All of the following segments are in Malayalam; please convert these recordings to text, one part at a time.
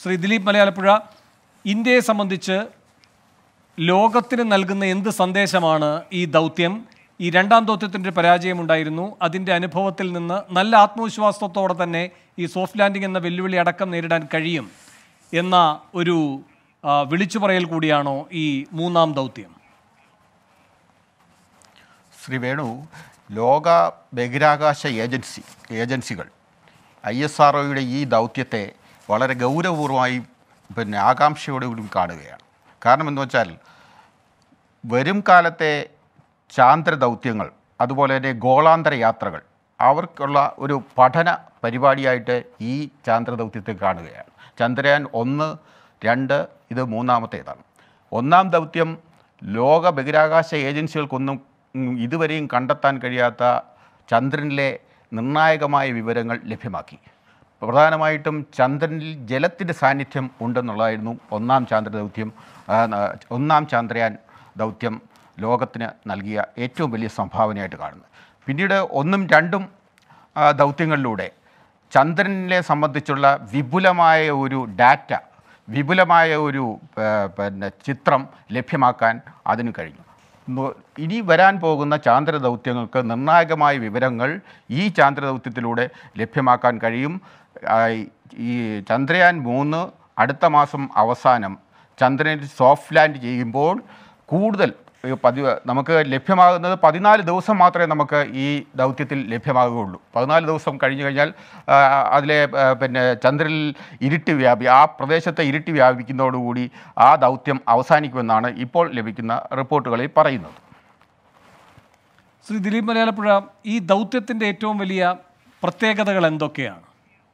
ശ്രീ ദിലീപ് മലയാലപ്പുഴ ഇന്ത്യയെ സംബന്ധിച്ച് ലോകത്തിന് നൽകുന്ന എന്ത് സന്ദേശമാണ് ഈ ദൗത്യം ഈ രണ്ടാം ദൗത്യത്തിൻ്റെ ഒരു പരാജയമുണ്ടായിരുന്നു അതിൻ്റെ അനുഭവത്തിൽ നിന്ന് നല്ല ആത്മവിശ്വാസത്തോടെ തന്നെ ഈ സോഫ്റ്റ് ലാൻഡിംഗ് എന്ന വെല്ലുവിളി അടക്കം നേരിടാൻ കഴിയും എന്ന ഒരു ആ, വിളിച്ചു പറയൽ കൂടിയാണോ ഈ മൂന്നാം ദൗത്യം ശ്രീ വേണു ലോക ബഹിരാകാശ ഏജൻസി ഏജൻസികൾ ഐ എസ് ആർ ഈ ദൗത്യത്തെ വളരെ ഗൗരവപൂർവമായി പിന്നെ ആകാംക്ഷയോടുകൂടി കാണുകയാണ് കാരണം എന്ന് വെച്ചാൽ വരും കാലത്തെ ചാന്ദ്ര ദൗത്യങ്ങൾ അതുപോലെ തന്നെ ഗോളാന്തര യാത്രകൾ അവർക്കുള്ള ഒരു പഠന പരിപാടിയായിട്ട് ഈ ചാന്ദ്ര ദൗത്യത്തെ കാണുകയാണ് ചന്ദ്രയാൻ ഒന്ന് രണ്ട് ഇത് മൂന്നാമത്തേതാണ് ഒന്നാം ദൗത്യം ലോക ബഹിരാകാശ ഏജൻസികൾക്കൊന്നും ഉം, ഇതുവരെയും കണ്ടെത്താൻ കഴിയാത്ത ചന്ദ്രനിലെ നിർണായകമായ വിവരങ്ങൾ ലഭ്യമാക്കി പ്രധാനമായിട്ടും ചന്ദ്രനിൽ ജലത്തിൻ്റെ സാന്നിധ്യം ഉണ്ടെന്നുള്ളതായിരുന്നു ഒന്നാം ചാന്ദ്ര ദൗത്യം ആ, ന- ഒന്നാം ചന്ദ്രയാൻ ദൗത്യം ലോകത്തിന് നൽകിയ ഏറ്റവും വലിയ സംഭാവനയായിട്ട് കാണുന്നത് പിന്നീട് ഒന്നും രണ്ടും ആ, ദൗത്യങ്ങളിലൂടെ ചന്ദ്രനെ സംബന്ധിച്ചുള്ള വിപുലമായ ഒരു ഡാറ്റ വിപുലമായ ഒരു ആ, പിന്നെ ചിത്രം ലഭ്യമാക്കാൻ അതിന് കഴിഞ്ഞു നോ- ഇനി വരാൻ പോകുന്ന ചാന്ദ്ര ദൗത്യങ്ങൾക്ക് നിർണായകമായ വിവരങ്ങൾ ഈ ചാന്ദ്ര ദൗത്യത്തിലൂടെ ലഭ്യമാക്കാൻ കഴിയും ആ, ഈ ചന്ദ്രയാൻ മൂന്ന് അടുത്ത മാസം അവസാനം ചന്ദ്രനിൽ സോഫ്റ്റ് ലാൻഡ് ചെയ്യുമ്പോൾ കൂടുതൽ ഈ പതിവ് നമുക്ക് ലഭ്യമാകുന്നത് പതിനാല് ദിവസം മാത്രമേ നമുക്ക് ഈ ദൗത്യത്തിൽ ലഭ്യമാകുകയുള്ളൂ പതിനാല് ദിവസം കഴിഞ്ഞു കഴിഞ്ഞാൽ ആ, അതിലെ ആ, പിന്നെ ചന്ദ്രനിൽ ഇരുട്ട് വ്യാപി ആ പ്രദേശത്തെ ഇരുട്ട് വ്യാപിക്കുന്നതോടുകൂടി ആ ദൗത്യം അവസാനിക്കുമെന്നാണ് ഇപ്പോൾ ലഭിക്കുന്ന റിപ്പോർട്ടുകളിൽ പറയുന്നത് ശ്രീ ദിലീപ് മലയാലപ്പുഴ ഈ ദൗത്യത്തിൻ്റെ ഏറ്റവും വലിയ പ്രത്യേകതകൾ എന്തൊക്കെയാണ്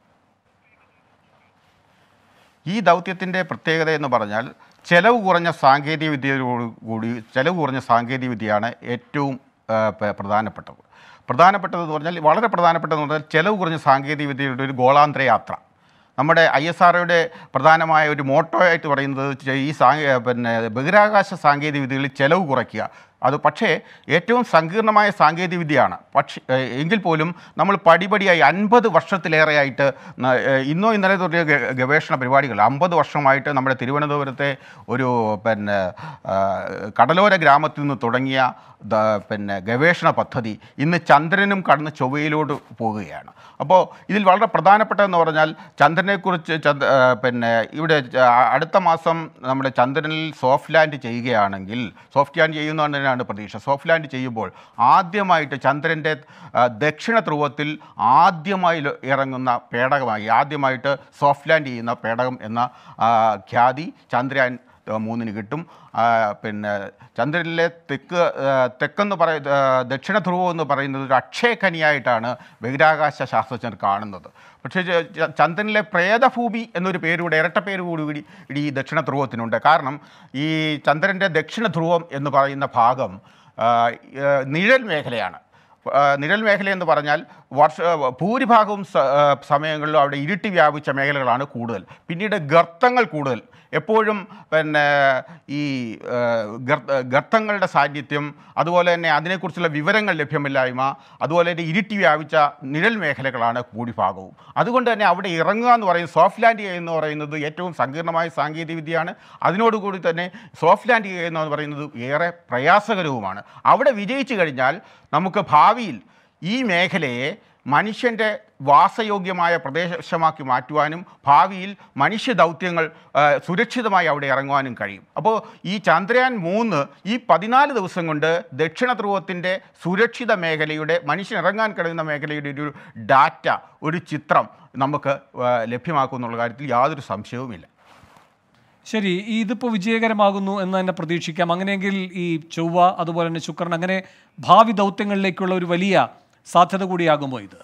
ഈ ദൗത്യത്തിൻ്റെ പ്രത്യേകത എന്ന് പറഞ്ഞാൽ ചെലവ് കുറഞ്ഞ സാങ്കേതിക വിദ്യയോട് കൂടി ചെലവ് കുറഞ്ഞ സാങ്കേതിക വിദ്യയാണ് ഏറ്റവും ആ, പ- പ്രധാനപ്പെട്ടത് പ്രധാനപ്പെട്ടതെന്ന് പറഞ്ഞാൽ വളരെ പ്രധാനപ്പെട്ടതെന്ന് പറഞ്ഞാൽ ചെലവ് കുറഞ്ഞ സാങ്കേതിക വിദ്യയുടെ ഒരു ഗോളാന്തര യാത്ര നമ്മുടെ ഐ എസ് ആർഒയുടെ പ്രധാനമായ ഒരു മോട്ടോ ആയിട്ട് പറയുന്നത് ചെ- ഈ സാ പിന്നെ ബഹിരാകാശ സാങ്കേതിക വിദ്യകളിൽ ചെലവ് കുറയ്ക്കുക അത് പക്ഷേ ഏറ്റവും സങ്കീർണമായ സാങ്കേതിക വിദ്യയാണ് പക്ഷേ ഏഹ് എങ്കിൽ പോലും നമ്മൾ പടിപടിയായി അൻപത് വർഷത്തിലേറെയായിട്ട് ന- ഏഹ് ഇന്നോ ഇന്നലെ തുടങ്ങിയ ഗ- ഗവേഷണ പരിപാടികൾ അമ്പത് വർഷമായിട്ട് നമ്മുടെ തിരുവനന്തപുരത്തെ ഒരു പിന്നെ ആ, കടലോര ഗ്രാമത്തിൽ നിന്ന് തുടങ്ങിയ ദ- പിന്നെ ഗവേഷണ പദ്ധതി ഇന്ന് ചന്ദ്രനും കടന്ന് ചൊവ്വയിലോട്ട് പോകുകയാണ് അപ്പോൾ ഇതിൽ വളരെ പ്രധാനപ്പെട്ടതെന്ന് പറഞ്ഞാൽ ചന്ദ്രനെക്കുറിച്ച് ചന്ദ്ര ആ, പിന്നെ ഇവിടെ ച- അടുത്ത മാസം നമ്മുടെ ചന്ദ്രനിൽ സോഫ്റ്റ് ലാൻഡ് ചെയ്യുകയാണെങ്കിൽ സോഫ്റ്റ് ലാൻഡ് ചെയ്യുന്നതാണ് തന്നെയാണ് പ്രതീക്ഷ സോഫ്റ്റ് ലാൻഡ് ചെയ്യുമ്പോൾ ആദ്യമായിട്ട് ചന്ദ്രൻ്റെ ആ, ദക്ഷിണ ധ്രുവത്തിൽ ആദ്യമായി ല- ഇറങ്ങുന്ന പേടകമായി ആദ്യമായിട്ട് സോഫ്റ്റ് ലാൻഡ് ചെയ്യുന്ന പേടകം എന്ന ആ, ഖ്യാതി ചന്ദ്രയാൻ ആ, മൂന്നിന് കിട്ടും ആ, പിന്നെ ചന്ദ്രനിലെ തെക്ക് ആ, തെക്കെന്ന് പറയ ആ, ദക്ഷിണ ധ്രുവം എന്ന് പറയുന്നത് ഒരു അക്ഷയഖനിയായിട്ടാണ് ബഹിരാകാശ ശാസ്ത്രജ്ഞർ കാണുന്നത് പക്ഷേ ച- ച- ചന്ദ്രനിലെ പ്രേതഭൂമി എന്നൊരു പേരുകൂടി ഇരട്ട പേര് കൂടി കൂടി ഈ ദക്ഷിണ ധ്രുവത്തിനുണ്ട് കാരണം ഈ ചന്ദ്രൻ്റെ ദക്ഷിണ ധ്രുവം എന്ന് പറയുന്ന ഭാഗം ആ, ആ, നിഴൽ മേഖലയാണ് ആ, നിഴൽ മേഖല എന്ന് പറഞ്ഞാൽ വർഷ ഭൂരിഭാഗവും സ- ആ, സമയങ്ങളിലും അവിടെ ഇരുട്ടി വ്യാപിച്ച മേഖലകളാണ് കൂടുതൽ പിന്നീട് ഗർത്തങ്ങൾ കൂടുതൽ എപ്പോഴും പിന്നെ ഈ ആ, ഗർ- ഗർത്തങ്ങളുടെ സാന്നിധ്യം അതുപോലെ തന്നെ അതിനെക്കുറിച്ചുള്ള വിവരങ്ങൾ ലഭ്യമില്ലായ്മ അതുപോലെ തന്നെ ഇരുട്ടി വ്യാപിച്ച നിഴൽ മേഖലകളാണ് ഭൂരിഭാഗവും അതുകൊണ്ട് തന്നെ അവിടെ ഇറങ്ങുക എന്ന് പറയുന്നത് സോഫ്റ്റ് ലാൻഡ് ചെയ്യുക എന്ന് പറയുന്നത് ഏറ്റവും സങ്കീർണമായ സാങ്കേതിക വിദ്യയാണ് അതിനോടുകൂടി തന്നെ സോഫ്റ്റ് ലാൻഡ് ചെയ്യുക എന്ന് പറയുന്നത് ഏറെ പ്രയാസകരവുമാണ് അവിടെ വിജയിച്ചു കഴിഞ്ഞാൽ നമുക്ക് ഭാവിയിൽ ഈ മേഖലയെ മനുഷ്യൻ്റെ വാസയോഗ്യമായ പ്രദേശമാക്കി മാറ്റുവാനും ഭാവിയിൽ മനുഷ്യ ദൗത്യങ്ങൾ ആ, സുരക്ഷിതമായി അവിടെ ഇറങ്ങുവാനും കഴിയും അപ്പോൾ ഈ ചന്ദ്രയാൻ മൂന്ന് ഈ പതിനാല് ദിവസം കൊണ്ട് ദക്ഷിണ ധ്രുവത്തിൻ്റെ സുരക്ഷിത മേഖലയുടെ മനുഷ്യൻ ഇറങ്ങാൻ കഴിയുന്ന മേഖലയുടെ ഒരു ഡാറ്റ ഒരു ചിത്രം നമുക്ക് ആ, ലഭ്യമാക്കുമെന്നുള്ള കാര്യത്തിൽ യാതൊരു സംശയവുമില്ല ശരി ഈ ഇതിപ്പോൾ വിജയകരമാകുന്നു എന്ന് തന്നെ പ്രതീക്ഷിക്കാം അങ്ങനെയെങ്കിൽ ഈ ചൊവ്വ അതുപോലെ തന്നെ ശുക്രൻ അങ്ങനെ ഭാവി ദൗത്യങ്ങളിലേക്കുള്ള ഒരു വലിയ സാധ്യത കൂടിയാകുമോ ഇത്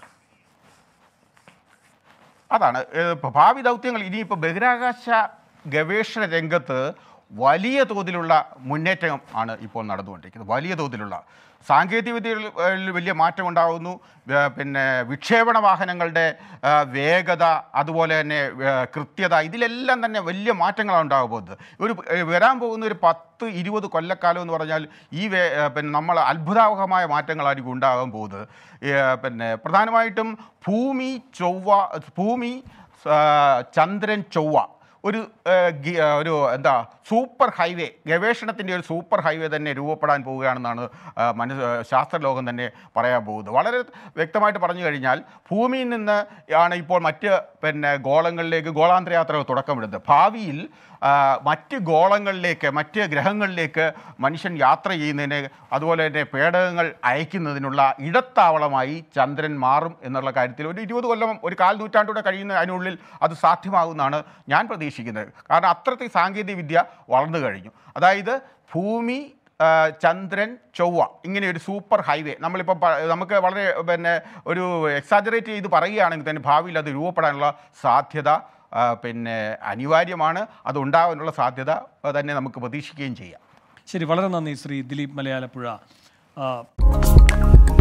അതാണ് ഏഹ് ഇപ്പൊ ഭാവി ദൗത്യങ്ങൾ ഇനിയിപ്പോൾ ബഹിരാകാശ ഗവേഷണ രംഗത്ത് വലിയ തോതിലുള്ള മുന്നേറ്റം ആണ് ഇപ്പോൾ നടന്നുകൊണ്ടിരിക്കുന്നത് വലിയ തോതിലുള്ള സാങ്കേതിക വിദ്യകളിൽ വലിയ മാറ്റം ഉണ്ടാകുന്നു ഏഹ് പിന്നെ വിക്ഷേപണ വാഹനങ്ങളുടെ ആ, വേഗത അതുപോലെ തന്നെ ഏഹ് കൃത്യത ഇതിലെല്ലാം തന്നെ വലിയ മാറ്റങ്ങളാണ് ഉണ്ടാകാൻ പോകുന്നത് ഒരു ഏഹ് വരാൻ പോകുന്ന ഒരു പത്ത് ഇരുപത് കൊല്ലക്കാലം എന്ന് പറഞ്ഞാൽ ഈ വേ ഏഹ് പിന്നെ നമ്മൾ അത്ഭുതാവഹമായ മാറ്റങ്ങളായിരിക്കും ഉണ്ടാകാൻ പോകുന്നത് ഏഹ് പിന്നെ പ്രധാനമായിട്ടും ഭൂമി ചൊവ്വ ഭൂമി ആ, ചന്ദ്രൻ ചൊവ്വ ഒരു ആ, ഗി- ആ, ഒരു എന്താ സൂപ്പർ ഹൈവേ ഗവേഷണത്തിൻ്റെ ഒരു സൂപ്പർ ഹൈവേ തന്നെ രൂപപ്പെടാൻ പോവുകയാണെന്നാണ് ആ, മനസ് ആ, ശാസ്ത്രലോകം തന്നെ പറയാൻ പോകുന്നത് വളരെ വ്യക്തമായിട്ട് പറഞ്ഞു കഴിഞ്ഞാൽ ഭൂമിയിൽ നിന്ന് ആണ് ഇപ്പോൾ മറ്റ് പിന്നെ ഗോളങ്ങളിലേക്ക് ഗോളാന്തര യാത്ര തുടക്കമിടുന്നത് ഭാവിയിൽ ആ, മറ്റ് ഗോളങ്ങളിലേക്ക് മറ്റ് ഗ്രഹങ്ങളിലേക്ക് മനുഷ്യൻ യാത്ര ചെയ്യുന്നതിന് അതുപോലെ തന്നെ പേടകങ്ങൾ അയക്കുന്നതിനുള്ള ഇടത്താവളമായി ചന്ദ്രൻ മാറും എന്നുള്ള കാര്യത്തിൽ ഒരു ഇരുപത് കൊല്ലം ഒരു കാൽ നൂറ്റാണ്ടൂടെ കഴിയുന്ന അതിനുള്ളിൽ അത് സാധ്യമാകുമെന്നാണ് ഞാൻ പ്രതീക്ഷിക്കുന്നത് കാരണം അത്രത്തിൽ സാങ്കേതിക വിദ്യ വളർന്നു കഴിഞ്ഞു അതായത് ഭൂമി ആ, ചന്ദ്രൻ ചൊവ്വ ഇങ്ങനെ ഒരു സൂപ്പർ ഹൈവേ നമ്മളിപ്പോൾ പ- നമുക്ക് വളരെ പിന്നെ ഒരു എക്സാജറേറ്റ് ചെയ്ത് പറയുകയാണെങ്കിൽ തന്നെ ഭാവിയിൽ അത് രൂപപ്പെടാനുള്ള സാധ്യത ആ, പിന്നെ അനിവാര്യമാണ് അത് ഉണ്ടാകാനുള്ള സാധ്യത തന്നെ നമുക്ക് പ്രതീക്ഷിക്കുകയും ചെയ്യാം ശരി വളരെ നന്ദി ശ്രീ ദിലീപ് മലയാലപ്പുഴ ആ,